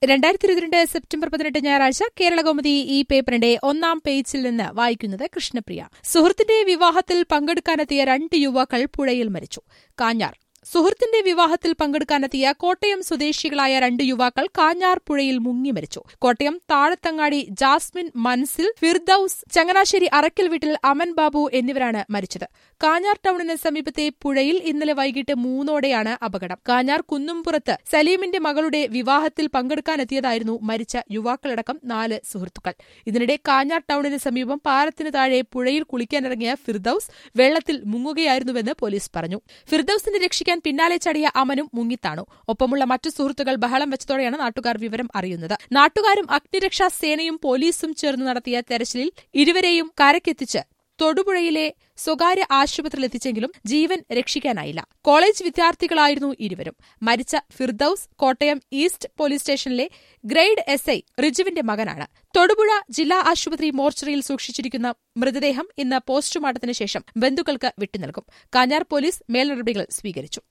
രണ്ടായിരത്തി ഇരുപത്തിരണ്ട് സെപ്റ്റംബർ പതിനെട്ട് ഞായറാഴ്ച കേരളകൗമുദി ഈ പേപ്പറിന്റെ ഒന്നാം പേജിൽ നിന്ന് വായിക്കുന്നത് കൃഷ്ണപ്രിയ സുഹൃത്തിന്റെ വിവാഹത്തിൽ പങ്കെടുക്കാനെത്തിയ രണ്ട് യുവാക്കൾ പുഴയിൽ മരിച്ചു കാഞ്ഞാർ സുഹൃത്തിന്റെ വിവാഹത്തിൽ പങ്കെടുക്കാനെത്തിയ കോട്ടയം സ്വദേശികളായ രണ്ട് യുവാക്കൾ കാഞ്ഞാർ പുഴയിൽ മുങ്ങി മരിച്ചു കോട്ടയം താഴത്തങ്ങാടി ജാസ്മിൻ മൻസിൽ ഫിർദൌസ് ചങ്ങനാശ്ശേരി അറക്കൽ വീട്ടിൽ അമൻ ബാബു എന്നിവരാണ് മരിച്ചത് കാഞ്ഞാർ ടൌണിന് സമീപത്തെ പുഴയിൽ ഇന്നലെ വൈകിട്ട് മൂന്നോടെയാണ് അപകടം കാഞ്ഞാർ കുന്നുംപുറത്ത് സലീമിന്റെ മകളുടെ വിവാഹത്തിൽ പങ്കെടുക്കാനെത്തിയതായിരുന്നു മരിച്ച യുവാക്കളടക്കം നാല് സുഹൃത്തുക്കൾ ഇതിനിടെ കാഞ്ഞാർ ടൌണിന് സമീപം പാലത്തിന് താഴെ പുഴയിൽ കുളിക്കാനിറങ്ങിയ ഫിർദൌസ് വെള്ളത്തിൽ മുങ്ങുകയായിരുന്നുവെന്ന് പോലീസ് പറഞ്ഞു ഫിർദൌസിനെ രക്ഷിക്കാൻ പിന്നാലെ ചടിയ അമനും മുങ്ങിത്താണു ഒപ്പമുള്ള മറ്റു സുഹൃത്തുക്കൾ ബഹളം വെച്ചതോടെയാണ് നാട്ടുകാർ വിവരം അറിയുന്നത് നാട്ടുകാരും അഗ്നിരക്ഷാ സേനയും പോലീസും ചേർന്ന് നടത്തിയ തെരച്ചിലിൽ ഇരുവരെയും കരക്കെത്തിച്ച് തൊടുപുഴയിലെ സ്വകാര്യ ആശുപത്രിയിലെത്തിച്ചെങ്കിലും ജീവൻ രക്ഷിക്കാനായില്ല കോളേജ് വിദ്യാർത്ഥികളായിരുന്നു ഇരുവരും മരിച്ച ഫിർദൌസ് കോട്ടയം ഈസ്റ്റ് പോലീസ് സ്റ്റേഷനിലെ ഗ്രേഡ് എസ് ഐ റിജുവിന്റെ മകനാണ് തൊടുപുഴ ജില്ലാ ആശുപത്രി മോർച്ചറിയിൽ സൂക്ഷിച്ചിരിക്കുന്ന മൃതദേഹം ഇന്ന് പോസ്റ്റ്മോർട്ടത്തിന് ശേഷം ബന്ധുക്കൾക്ക് വിട്ടുനൽകും കാഞ്ഞാർ പോലീസ് മേൽനടപടികൾ സ്വീകരിച്ചു